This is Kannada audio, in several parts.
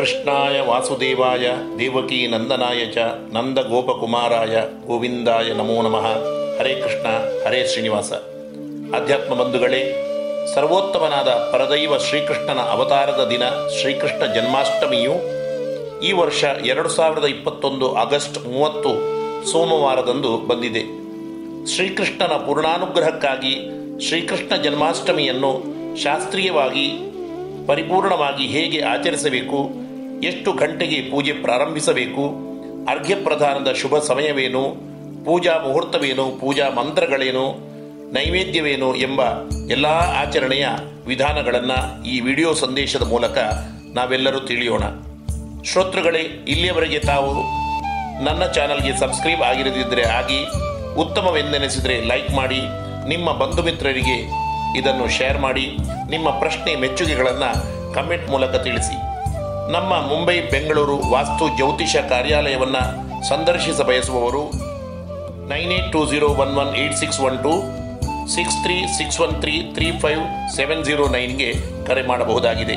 ಕೃಷ್ಣಾಯ ವಾಸುದೇವಾಯ ದೇವಕೀ ನಂದನಾಯ ಚ ನಂದ ಗೋಪಕುಮಾರಾಯ ಗೋವಿಂದಾಯ ನಮೋ ನಮಃ ಹರೇ ಕೃಷ್ಣ ಹರೇ ಶ್ರೀನಿವಾಸ ಅಧ್ಯಾತ್ಮ ಬಂಧುಗಳೇ ಸರ್ವೋತ್ತಮನಾದ ಪರದೈವ ಶ್ರೀಕೃಷ್ಣನ ಅವತಾರದ ದಿನ ಶ್ರೀಕೃಷ್ಣ ಜನ್ಮಾಷ್ಟಮಿಯು ಈ ವರ್ಷ ಎರಡು ಸಾವಿರದ ಇಪ್ಪತ್ತೊಂದು ಆಗಸ್ಟ್ ಮೂವತ್ತು ಸೋಮವಾರದಂದು ಬಂದಿದೆ ಶ್ರೀಕೃಷ್ಣನ ಪೂರ್ಣಾನುಗ್ರಹಕ್ಕಾಗಿ ಶ್ರೀಕೃಷ್ಣ ಜನ್ಮಾಷ್ಟಮಿಯನ್ನು ಶಾಸ್ತ್ರೀಯವಾಗಿ ಪರಿಪೂರ್ಣವಾಗಿ ಹೇಗೆ ಆಚರಿಸಬೇಕು ಎಷ್ಟು ಗಂಟೆಗೆ ಪೂಜೆ ಪ್ರಾರಂಭಿಸಬೇಕು ಅರ್ಘ್ಯ ಪ್ರದಾನದ ಶುಭ ಸಮಯವೇನು ಪೂಜಾ ಮುಹೂರ್ತವೇನು ಪೂಜಾ ಮಂತ್ರಗಳೇನು ನೈವೇದ್ಯವೇನು ಎಂಬ ಎಲ್ಲ ಆಚರಣೆಯ ವಿಧಾನಗಳನ್ನು ಈ ವಿಡಿಯೋ ಸಂದೇಶದ ಮೂಲಕ ನಾವೆಲ್ಲರೂ ತಿಳಿಯೋಣ ಶ್ರೋತೃಗಳೇ ಇಲ್ಲಿಯವರೆಗೆ ತಾವು ನನ್ನ ಚಾನಲ್ಗೆ ಸಬ್ಸ್ಕ್ರೈಬ್ ಆಗಿರದಿದ್ದರೆ ಆಗಿ ಉತ್ತಮವೆಂದೆನಿಸಿದರೆ ಲೈಕ್ ಮಾಡಿ ನಿಮ್ಮ ಬಂಧು ಮಿತ್ರರಿಗೆ ಇದನ್ನು ಶೇರ್ ಮಾಡಿ ನಿಮ್ಮ ಪ್ರಶ್ನೆ ಮೆಚ್ಚುಗೆಗಳನ್ನು ಕಮೆಂಟ್ ಮೂಲಕ ತಿಳಿಸಿ ನಮ್ಮ ಮುಂಬೈ ಬೆಂಗಳೂರು ವಾಸ್ತು ಜ್ಯೋತಿಷ ಕಾರ್ಯಾಲಯವನ್ನು ಸಂದರ್ಶಿಸ ಬಯಸುವವರು nine eight two zero one one eight six one two six three six one three three five seven zero ನೈನ್ಗೆ ಕರೆ ಮಾಡಬಹುದಾಗಿದೆ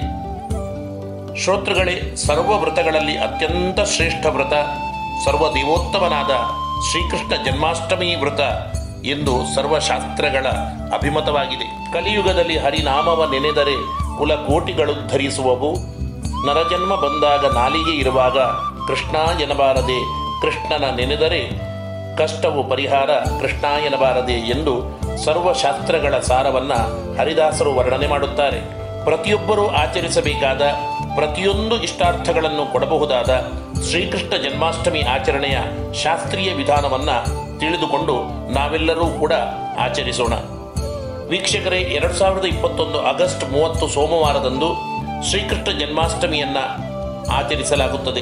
ಶ್ರೋತೃಗಳೇ ಸರ್ವ ವ್ರತಗಳಲ್ಲಿ ಅತ್ಯಂತ ಶ್ರೇಷ್ಠ ವ್ರತ ಸರ್ವ ದೇವೋತ್ತಮನಾದ ಶ್ರೀಕೃಷ್ಣ ಜನ್ಮಾಷ್ಟಮಿ ವ್ರತ ಎಂದು ಸರ್ವಶಾಸ್ತ್ರಗಳ ಅಭಿಮತವಾಗಿದೆ ಕಲಿಯುಗದಲ್ಲಿ ಹರಿನಾಮವ ನೆನೆದರೆ ಕುಲ ಕೋಟಿಗಳು ಧರಿಸುವವು ನರಜನ್ಮ ಬಂದಾಗ ನಾಲಿಗೆ ಇರುವಾಗ ಕೃಷ್ಣ ಎನ್ನಬಾರದೆ ಕೃಷ್ಣನ ನೆನೆದರೆ ಕಷ್ಟವು ಪರಿಹಾರ ಕೃಷ್ಣ ಎನ್ನಬಾರದೆ ಎಂದು ಸರ್ವಶಾಸ್ತ್ರಗಳ ಸಾರವನ್ನ ಹರಿದಾಸರು ವರ್ಣನೆ ಮಾಡುತ್ತಾರೆ ಪ್ರತಿಯೊಬ್ಬರೂ ಆಚರಿಸಬೇಕಾದ ಪ್ರತಿಯೊಂದು ಇಷ್ಟಾರ್ಥಗಳನ್ನು ಕೊಡಬಹುದಾದ ಶ್ರೀಕೃಷ್ಣ ಜನ್ಮಾಷ್ಟಮಿ ಆಚರಣೆಯ ಶಾಸ್ತ್ರೀಯ ವಿಧಾನವನ್ನ ತಿಳಿದುಕೊಂಡು ನಾವೆಲ್ಲರೂ ಕೂಡ ಆಚರಿಸೋಣ ವೀಕ್ಷಕರೇ ಎರಡು ಸಾವಿರದ ಇಪ್ಪತ್ತೊಂದು ಆಗಸ್ಟ್ ಮೂವತ್ತು ಸೋಮವಾರದಂದು ಶ್ರೀಕೃಷ್ಣ ಜನ್ಮಾಷ್ಟಮಿಯನ್ನ ಆಚರಿಸಲಾಗುತ್ತದೆ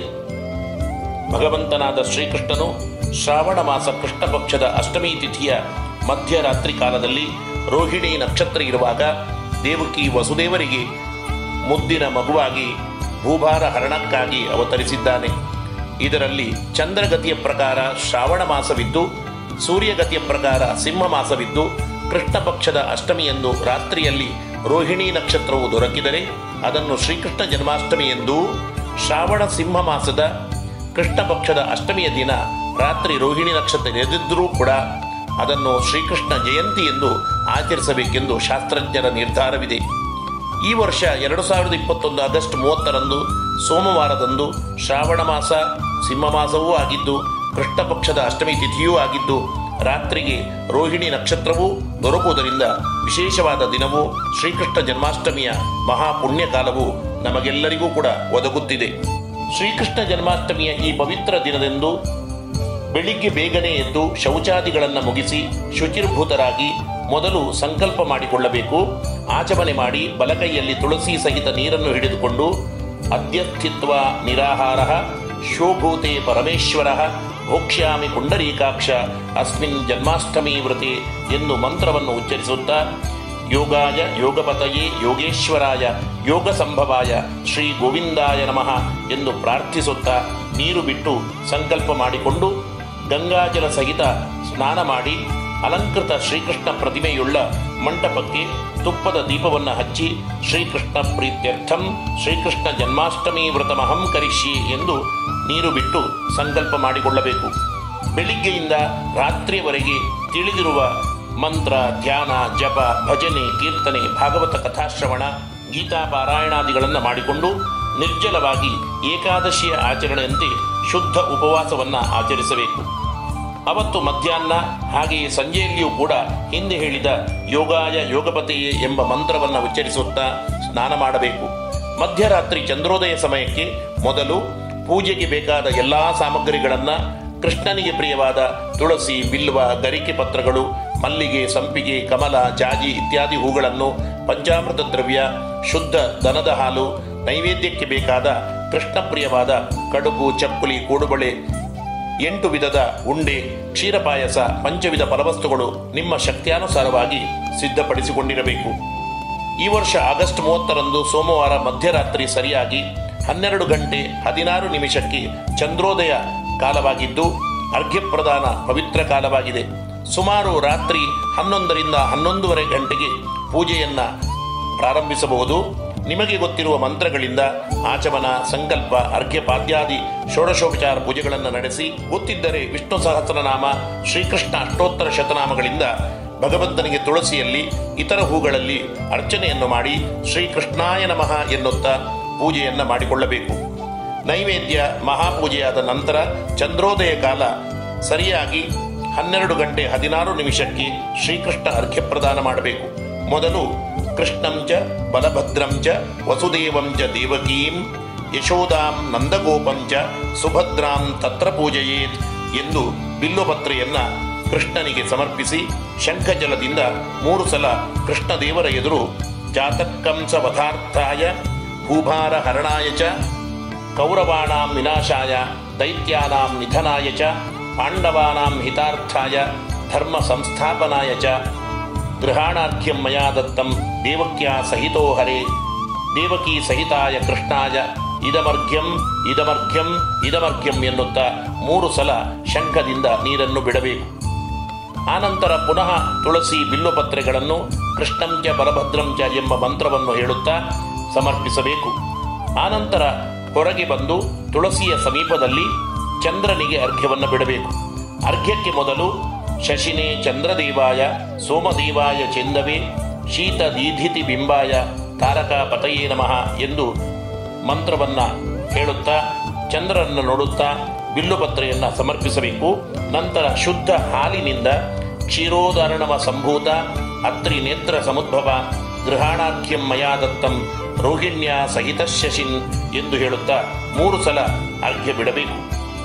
ಭಗವಂತನಾದ ಶ್ರೀಕೃಷ್ಣನು ಶ್ರಾವಣ ಮಾಸ ಕೃಷ್ಣ ಪಕ್ಷದ ಅಷ್ಟಮಿ ತಿಥಿಯ ಮಧ್ಯರಾತ್ರಿ ಕಾಲದಲ್ಲಿ ರೋಹಿಣಿ ನಕ್ಷತ್ರ ಇರುವಾಗ ದೇವಕಿ ವಸುದೇವರಿಗೆ ಮುದ್ದಿನ ಮಗುವಾಗಿ ಭೂಭಾರ ಹರಣಕ್ಕಾಗಿ ಅವತರಿಸಿದ್ದಾನೆ ಇದರಲ್ಲಿ ಚಂದ್ರಗತಿಯ ಪ್ರಕಾರ ಶ್ರಾವಣ ಮಾಸವಿದ್ದು ಸೂರ್ಯಗತಿಯ ಪ್ರಕಾರ ಸಿಂಹ ಮಾಸವಿದ್ದು ಕೃಷ್ಣ ಪಕ್ಷದ ಅಷ್ಟಮಿಯಂದು ರಾತ್ರಿಯಲ್ಲಿ ರೋಹಿಣಿ ನಕ್ಷತ್ರವು ದೊರಕಿದರೆ ಅದನ್ನು ಶ್ರೀಕೃಷ್ಣ ಜನ್ಮಾಷ್ಟಮಿ ಎಂದು ಶ್ರಾವಣ ಸಿಂಹ ಮಾಸದ ಕೃಷ್ಣ ಪಕ್ಷದ ಅಷ್ಟಮಿಯ ದಿನ ರಾತ್ರಿ ರೋಹಿಣಿ ನಕ್ಷತ್ರ ಎದ್ದಿದ್ದರೂ ಕೂಡ ಅದನ್ನು ಶ್ರೀಕೃಷ್ಣ ಜಯಂತಿ ಎಂದು ಆಚರಿಸಬೇಕೆಂದು ಶಾಸ್ತ್ರಜ್ಞರ ನಿರ್ಧಾರವಿದೆ ಈ ವರ್ಷ ಎರಡು ಸಾವಿರದ ಇಪ್ಪತ್ತೊಂದು ಆಗಸ್ಟ್ ಮೂವತ್ತರಂದು ಸೋಮವಾರದಂದು ಶ್ರಾವಣ ಮಾಸ ಸಿಂಹ ಮಾಸವೂ ಆಗಿದ್ದು ಕೃಷ್ಣ ಪಕ್ಷದ ಅಷ್ಟಮಿ ತಿಥಿಯೂ ಆಗಿದ್ದು ರಾತ್ರಿಗೆ ರೋಹಿಣಿ ನಕ್ಷತ್ರವೂ ದೊರಕುವುದರಿಂದ ವಿಶೇಷವಾದ ದಿನವೂ ಶ್ರೀಕೃಷ್ಣ ಜನ್ಮಾಷ್ಟಮಿಯ ಮಹಾಪುಣ್ಯ ಕಾಲವು ನಮಗೆಲ್ಲರಿಗೂ ಕೂಡ ಒದಗುತ್ತಿದೆ ಶ್ರೀಕೃಷ್ಣ ಜನ್ಮಾಷ್ಟಮಿಯ ಈ ಪವಿತ್ರ ದಿನದಂದು ಬೆಳಿಗ್ಗೆ ಬೇಗನೆ ಎದ್ದು ಶೌಚಾದಿಗಳನ್ನು ಮುಗಿಸಿ ಶುಚಿರ್ಭೂತರಾಗಿ ಮೊದಲು ಸಂಕಲ್ಪ ಮಾಡಿಕೊಳ್ಳಬೇಕು ಆಚಮನೆ ಮಾಡಿ ಬಲಕೈಯಲ್ಲಿ ತುಳಸಿ ಸಹಿತ ನೀರನ್ನು ಹಿಡಿದುಕೊಂಡು ಅಧ್ಯಸ್ಥಿತ್ವ ನಿರಾಹಾರ ಶೋಭೂತೆ ಪರಮೇಶ್ವರ ಭೋಕ್ಷ್ಯಾಮಿ ಪುಂಡರೀಕಾಕ್ಷ ಅಸ್ಮಿನ್ ಜನ್ಮಾಷ್ಟಮಿ ವೃತೆ ಎಂದು ಮಂತ್ರವನ್ನು ಉಚ್ಚರಿಸುತ್ತಾ ಯೋಗಾಯ ಯೋಗಪತಯೇ ಯೋಗೇಶ್ವರಾಯ ಯೋಗ ಸಂಭವಾಯ ಶ್ರೀ ಗೋವಿಂದಾಯ ನಮಃ ಎಂದು ಪ್ರಾರ್ಥಿಸುತ್ತಾ ನೀರು ಬಿಟ್ಟು ಸಂಕಲ್ಪ ಮಾಡಿಕೊಂಡು ಗಂಗಾಜಲ ಸಹಿತ ಸ್ನಾನ ಮಾಡಿ ಅಲಂಕೃತ ಶ್ರೀಕೃಷ್ಣ ಪ್ರತಿಮೆಯುಳ್ಳ ಮಂಟಪಕ್ಕೆ ತುಪ್ಪದ ದೀಪವನ್ನು ಹಚ್ಚಿ ಶ್ರೀಕೃಷ್ಣ ಪ್ರೀತ್ಯರ್ಥಂ ಶ್ರೀಕೃಷ್ಣ ಜನ್ಮಾಷ್ಟಮಿ ವ್ರತಮಹಂ ಕರಿಷ್ಯೆ ಎಂದು ನೀರು ಬಿಟ್ಟು ಸಂಕಲ್ಪ ಮಾಡಿಕೊಳ್ಳಬೇಕು ಬೆಳಿಗ್ಗೆಯಿಂದ ರಾತ್ರಿಯವರೆಗೆ ತಿಳಿದಿರುವ ಮಂತ್ರ ಧ್ಯಾನ ಜಪ ಭಜನೆ ಕೀರ್ತನೆ ಭಾಗವತ ಕಥಾಶ್ರವಣ ಗೀತಾ ಪಾರಾಯಣಾದಿಗಳನ್ನು ಮಾಡಿಕೊಂಡು ನಿರ್ಜಲವಾಗಿ ಏಕಾದಶಿಯ ಆಚರಣೆಯಂತೆ ಶುದ್ಧ ಉಪವಾಸವನ್ನು ಆಚರಿಸಬೇಕು ಅವತ್ತು ಮಧ್ಯಾಹ್ನ ಹಾಗೆಯೇ ಸಂಜೆಯಲ್ಲಿಯೂ ಕೂಡ ಹಿಂದೆ ಹೇಳಿದ ಯೋಗಾಯ ಯೋಗಪತೆಯೇ ಎಂಬ ಮಂತ್ರವನ್ನು ಉಚ್ಚರಿಸುತ್ತಾ ಸ್ನಾನ ಮಾಡಬೇಕು ಮಧ್ಯರಾತ್ರಿ ಚಂದ್ರೋದಯ ಸಮಯಕ್ಕೆ ಮೊದಲು ಪೂಜೆಗೆ ಬೇಕಾದ ಎಲ್ಲ ಸಾಮಗ್ರಿಗಳನ್ನು ಕೃಷ್ಣನಿಗೆ ಪ್ರಿಯವಾದ ತುಳಸಿ ಬಿಲ್ವ ಗರಿಕೆ ಪತ್ರಗಳು ಮಲ್ಲಿಗೆ ಸಂಪಿಗೆ ಕಮಲ ಜಾಜಿ ಇತ್ಯಾದಿ ಹೂಗಳನ್ನು ಪಂಚಾಮೃತ ದ್ರವ್ಯ ಶುದ್ಧ ದನದ ಹಾಲು ನೈವೇದ್ಯಕ್ಕೆ ಬೇಕಾದ ಕೃಷ್ಣ ಪ್ರಿಯವಾದ ಕಡುಬು ಚಪ್ಪಲಿ ಕೂಡುಬಳೆ ಎಂಟು ವಿಧದ ಉಂಡೆ ಕ್ಷೀರಪಾಯಸ ಪಂಚವಿಧ ಫಲವಸ್ತುಗಳು ನಿಮ್ಮ ಶಕ್ತಿಯಾನುಸಾರವಾಗಿ ಸಿದ್ಧಪಡಿಸಿಕೊಂಡಿರಬೇಕು ಈ ವರ್ಷ ಆಗಸ್ಟ್ ಮೂವತ್ತರಂದು ಸೋಮವಾರ ಮಧ್ಯರಾತ್ರಿ ಸರಿಯಾಗಿ ಹನ್ನೆರಡು ಗಂಟೆ ಹದಿನಾರು ನಿಮಿಷಕ್ಕೆ ಚಂದ್ರೋದಯ ಕಾಲವಾಗಿದ್ದು ಅರ್ಘ್ಯ ಪ್ರದಾನ ಪವಿತ್ರ ಕಾಲವಾಗಿದೆ ಸುಮಾರು ರಾತ್ರಿ ಹನ್ನೊಂದರಿಂದ ಹನ್ನೊಂದೂವರೆ ಗಂಟೆಗೆ ಪೂಜೆಯನ್ನ ಪ್ರಾರಂಭಿಸಬಹುದು ನಿಮಗೆ ಗೊತ್ತಿರುವ ಮಂತ್ರಗಳಿಂದ ಆಚಮನ ಸಂಕಲ್ಪ ಅರ್ಘ್ಯಪಾದ್ಯಾದಿ ಷೋಡಶೋಪಚಾರ ಪೂಜೆಗಳನ್ನು ನಡೆಸಿ ಗೊತ್ತಿದ್ದರೆ ವಿಷ್ಣು ಸಹಸ್ರನಾಮ ಶ್ರೀಕೃಷ್ಣ ಅಷ್ಟೋತ್ತರ ಶತನಾಮಗಳಿಂದ ಭಗವಂತನಿಗೆ ತುಳಸಿಯಲ್ಲಿ ಇತರ ಹೂಗಳಲ್ಲಿ ಅರ್ಚನೆಯನ್ನು ಮಾಡಿ ಶ್ರೀಕೃಷ್ಣಾಯ ನಮಃ ಎನ್ನುತ್ತಾ ಪೂಜೆಯನ್ನು ಮಾಡಿಕೊಳ್ಳಬೇಕು ನೈವೇದ್ಯ ಮಹಾಪೂಜೆಯಾದ ನಂತರ ಚಂದ್ರೋದಯ ಕಾಲ ಸರಿಯಾಗಿ ಹನ್ನೆರಡು ಗಂಟೆ ಹದಿನಾರು ನಿಮಿಷಕ್ಕೆ ಶ್ರೀಕೃಷ್ಣ ಅರ್ಘ್ಯ ಪ್ರದಾನ ಮಾಡಬೇಕು ಮೊದಲು ಕೃಷ್ಣಂ ಚ ಬಲಭದ್ರಂ ಚ ವಸುದೇವಂ ಚ ದೇವಕೀಂ ಯಶೋದಾಂ ನಂದಗೋಪಂ ಚ ಸುಭದ್ರಾಂ ತತ್ರ ಪೂಜೆಯೇತ್ ಎಂದು ಬಿಲ್ಲುಪತ್ರೆಯನ್ನ ಕೃಷ್ಣನಿಗೆ ಸಮರ್ಪಿಸಿ ಶಂಖಜಲದಿಂದ ಮೂರು ಸಲ ಕೃಷ್ಣದೇವರ ಎದುರು ಜಾತಕ್ಕಂಸ ವಧಾರ್ಥಾಯ ಭೂಭಾರ ಹರಣಾಯ ಚ ಕೌರವಾಣಾಂ ವಿನಾಶಾಯ ದೈತ್ಯಾನಾಂ ನಿಧನಾಯ ಚ ಪಾಂಡವಾನಾಂ ಹಿತಾರ್ಥಾಯ ಧರ್ಮ ಸಂಸ್ಥಾಪನಾಯ ಚ ಗೃಹಾಣಾರ್ಘ್ಯಂ ಮಯಾ ದತ್ತಂ ದೇವಕ್ಯಾ ಸಹಿತೋ ಹರೇ ದೇವಕಿ ಸಹಿತಾಯ ಕೃಷ್ಣಾಯ ಇದಮರ್ಘ್ಯಂ ಇದಮರ್ಘ್ಯಂ ಇದಮರ್ಘ್ಯಂ ಎನ್ನುತ್ತಾ ಮೂರು ಸಲ ಶಂಖದಿಂದ ನೀರನ್ನು ಬಿಡಬೇಕು ಆನಂತರ ಪುನಃ ತುಳಸಿ ಬಿಲ್ಲುಪತ್ರೆಗಳನ್ನು ಕೃಷ್ಣಂಚ ಬಲಭದ್ರಂಚ ಎಂಬ ಮಂತ್ರವನ್ನು ಹೇಳುತ್ತಾ ಸಮರ್ಪಿಸಬೇಕು ಆನಂತರ ಹೊರಗೆ ಬಂದು ತುಳಸಿಯ ಸಮೀಪದಲ್ಲಿ ಚಂದ್ರನಿಗೆ ಅರ್ಘ್ಯವನ್ನು ಬಿಡಬೇಕು ಅರ್ಘ್ಯಕ್ಕೆ ಮೊದಲು ಶಶಿನೇ ಚಂದ್ರದೇವಾಯ ಸೋಮದೇವಾಯ ಚೆಂದವೇ ಶೀತ ದೀಧಿತಿ ಬಿಂಬಾಯ ತಾರಕ ಪತಯೇ ನಮಃ ಎಂದು ಮಂತ್ರವನ್ನ ಹೇಳುತ್ತಾ ಚಂದ್ರನನ್ನು ನೋಡುತ್ತಾ ಬಿಲ್ಲುಪತ್ರೆಯನ್ನು ಸಮರ್ಪಿಸಬೇಕು ನಂತರ ಶುದ್ಧ ಹಾಲಿನಿಂದ ಕ್ಷೀರೋದಾರಣವ ಸಂಭೂತ ಅತ್ರಿ ನೇತ್ರ ಸಮುದ್ಭವ ಗೃಹಾಣಾಖ್ಯಂ ಮಯಾ ದತ್ತಂ ರೋಹಿಣ್ಯ ಸಹಿತ ಶಶಿನ್ ಎಂದು ಹೇಳುತ್ತಾ ಮೂರು ಸಲ ಅರ್ಘ್ಯ ಬಿಡಬೇಕು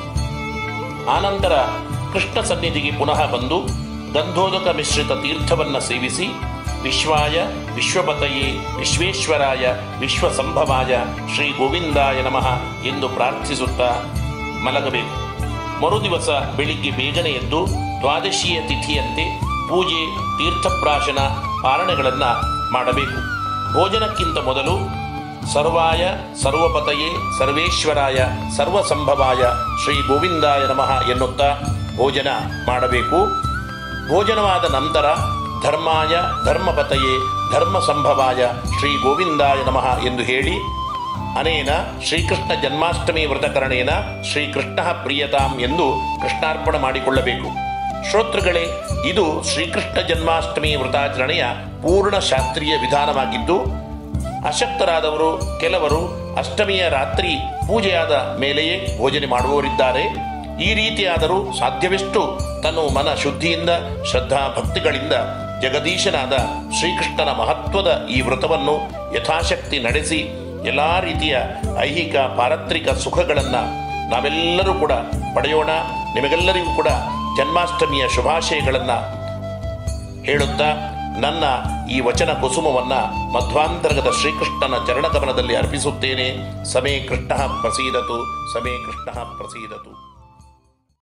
ಆನಂತರ ಕೃಷ್ಣ ಸನ್ನಿಧಿಗೆ ಪುನಃ ಬಂದು ಗಂಧೋದಕ ಮಿಶ್ರಿತ ತೀರ್ಥವನ್ನ ಸೇವಿಸಿ ವಿಶ್ವಾಯ ವಿಶ್ವಪತಯೇ ವಿಶ್ವೇಶ್ವರಾಯ ವಿಶ್ವಸಂಭವಾಯ ಶ್ರೀ ಗೋವಿಂದಾಯ ನಮಃ ಎಂದು ಪ್ರಾರ್ಥಿಸುತ್ತಾ ಮಲಗಬೇಕು ಮರುದಿವಸ ಬೆಳಿಗ್ಗೆ ಬೇಗನೆ ಎದ್ದು ದ್ವಾದಶಿಯ ತಿಥಿಯಂತೆ ಪೂಜೆ ತೀರ್ಥಪ್ರಾಶನ ಪಾರಣೆಗಳನ್ನು ಮಾಡಬೇಕು ಭೋಜನಕ್ಕಿಂತ ಮೊದಲು ಸರ್ವಾಯ ಸರ್ವಪತಯೇ ಸರ್ವೇಶ್ವರಾಯ ಸರ್ವಸಂಭವಾಯ ಶ್ರೀ ಗೋವಿಂದಾಯ ನಮಃ ಎನ್ನುತ್ತಾ ಭೋಜನ ಮಾಡಬೇಕು ಭೋಜನವಾದ ನಂತರ ಧರ್ಮಾಯ ಧರ್ಮಪತಯೇ ಧರ್ಮ ಸಂಭವಾಯ ಶ್ರೀ ಗೋವಿಂದಾಯ ನಮಃ ಎಂದು ಹೇಳಿ ಅನೇನ ಶ್ರೀಕೃಷ್ಣ ಜನ್ಮಾಷ್ಟಮಿ ವ್ರತಕರಣೇನ ಶ್ರೀಕೃಷ್ಣ ಪ್ರಿಯತಾಂ ಎಂದು ಕೃಷ್ಣಾರ್ಪಣ ಮಾಡಿಕೊಳ್ಳಬೇಕು ಶ್ರೋತೃಗಳೇ ಇದು ಶ್ರೀಕೃಷ್ಣ ಜನ್ಮಾಷ್ಟಮಿ ವ್ರತಾಚರಣೆಯ ಪೂರ್ಣ ಶಾಸ್ತ್ರೀಯ ವಿಧಾನವಾಗಿದ್ದು ಅಶಕ್ತರಾದವರು ಕೆಲವರು ಅಷ್ಟಮಿಯ ರಾತ್ರಿ ಪೂಜೆಯಾದ ಮೇಲೆಯೇ ಭೋಜನೆ ಮಾಡುವವರಿದ್ದಾರೆ ಈ ರೀತಿಯಾದರೂ ಸಾಧ್ಯವೆಷ್ಟು ತನ್ನ ಮನ ಶುದ್ಧಿಯಿಂದ ಶ್ರದ್ಧಾ ಭಕ್ತಿಗಳಿಂದ ಜಗದೀಶನಾದ ಶ್ರೀಕೃಷ್ಣನ ಮಹತ್ವದ ಈ ವ್ರತವನ್ನು ಯಥಾಶಕ್ತಿ ನಡೆಸಿ ಎಲ್ಲ ರೀತಿಯ ಐಹಿಕ ಪಾರತ್ರಿಕ ಸುಖಗಳನ್ನು ನಾವೆಲ್ಲರೂ ಕೂಡ ಪಡೆಯೋಣ ನಿಮಗೆಲ್ಲರಿಗೂ ಕೂಡ ಜನ್ಮಾಷ್ಟಮಿಯ ಶುಭಾಶಯಗಳನ್ನು ಹೇಳುತ್ತಾ ನನ್ನ ಈ ವಚನ ಕುಸುಮವನ್ನ ಮಧ್ವಾಂತರ್ಗದ ಶ್ರೀಕೃಷ್ಣನ ಚರಣಕಮಲದಲ್ಲಿ ಅರ್ಪಿಸುತ್ತೇನೆ ಸಮೇ ಕೃಷ್ಣ ಪ್ರಸೀದತು ಸಮೇ ಕೃಷ್ಣ ಪ್ರಸೀದತು